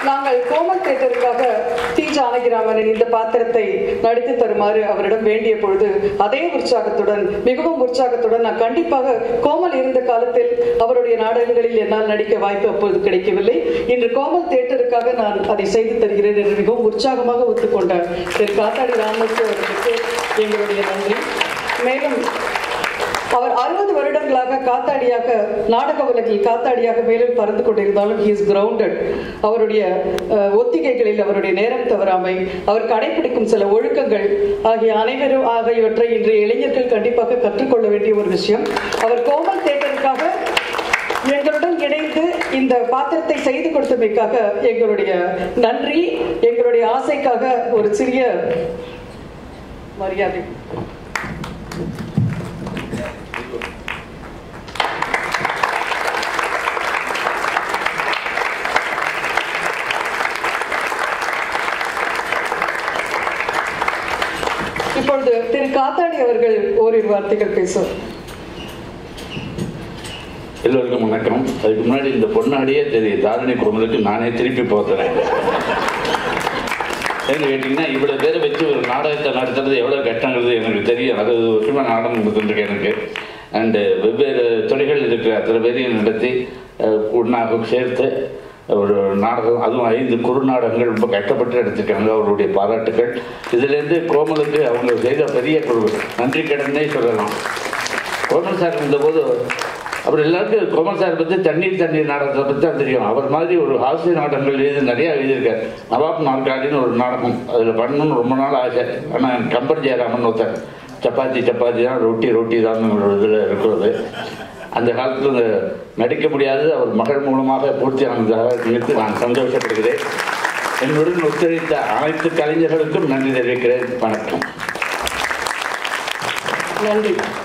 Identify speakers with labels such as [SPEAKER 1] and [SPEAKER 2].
[SPEAKER 1] நாங்கள் கோமல் தேட்டருக்காக டி ஜானகிராமனின் இந்த பாத்திரத்தை நடித்து தருமாறு அவரிடம் வேண்டிய பொழுது அதே உற்சாகத்துடன் மிகவும் உற்சாகத்துடன் நான் கண்டிப்பாக கோமல் இருந்த காலத்தில் அவருடைய நாடகங்களில் என்னால் நடிக்க வாய்ப்பு அப்போது கிடைக்கவில்லை இன்று கோமல் தேட்டருக்காக நான் அதை செய்து தருகிறேன் என்று மிகவும் உற்சாகமாக ஒத்துக்கொண்டார் திரு காத்தாடி ராமமூர்த்தி அவர்களுக்கு எங்களுடைய நன்றி மேலும் அவர் அறுபது வருடங்களாக காத்தாடியாக நாடக உலகில் காத்தாடியாக மேலும் பறந்து கொண்டிருந்தாலும் he is grounded அவருடைய அஹ், ஒத்திகைகளில் அவருடைய நேரம் தவறாமை அவர் கடைபிடிக்கும் சில ஒழுக்கங்கள் ஆகிய அனைவரும் ஆகியவற்றை இன்றைய இளைஞர்கள் கண்டிப்பாக கற்றுக்கொள்ள வேண்டிய ஒரு விஷயம் அவர் கோமல் தேட்டருக்காக எங்களுடன் இணைந்து இந்த பாத்திரத்தை செய்து கொடுத்தமைக்காக எங்களுடைய நன்றி எங்களுடைய ஆசைக்காக ஒரு சிறிய மரியாதை இப்பொழுது திரு காத்தாடி அவர்கள் ஓரிரு வார்த்தைகள் பேசுவார்
[SPEAKER 2] எல்லோருக்கும் வணக்கம் அதுக்கு முன்னாடி இந்த பொன்னாடியே தெரியும் தாரணி குடும்பத்துக்கு நானே திருப்பி போத்துறேன் ஏன்னு கேட்டிங்கன்னா இவ்வளோ பேரை வச்சு ஒரு நாடகத்தை நடத்துறது எவ்வளோ கஷ்டங்கிறது எனக்கு தெரியும் அறுபது வருஷமாக நாடகம் கொடுத்துருக்கு எனக்கு அண்டு வெவ்வேறு துறைகள் இருக்கிற அத்தனை பேரையும் நடத்தி அஹ், ஒண்ணாக சேர்த்து ஒரு நாடகம் அதுவும் ஐந்து குறு நாடகங்கள் ரொம்ப கஷ்டப்பட்டு எடுத்திருக்காங்க அவருடைய பாராட்டுகள் இதுலேருந்து கோமலுக்கு அவங்க செய்த பெரிய குழு நன்றி கடனே சொல்லலாம் கோமல் சார் இருந்தபோது அவர் எல்லாருக்கும் கோமல் சார் பற்றி தண்ணீர் தண்ணீர் நாடகத்தை பற்றி தான் தெரியும் அவர் மாதிரி ஒரு ஹாஸ்ய நாடகங்கள் எழுதி நிறையா எழுதியிருக்கார் நவாப் நாற்காலின்னு ஒரு நாடகம் அதில் பண்ணணும்னு ரொம்ப நாள் ஆசை ஆனால் கம்பர் ஜெயராமன் ஒருத்தர் சப்பாத்தி சப்பாத்தி தான் ரொட்டி ரொட்டி தான் ஒரு இதில் இருக்கிறது அந்த காலத்தில் இந்த நடிக்க முடியாதது அவர் மகள் மூலமாக பூர்த்தி ஆனதாக நினைத்து நான் சந்தோஷப்படுகிறேன் என்னுடன் ஒத்துழைத்த அனைத்து கலைஞர்களுக்கும் நன்றி தெரிவிக்கிறேன் வணக்கம்
[SPEAKER 1] நன்றி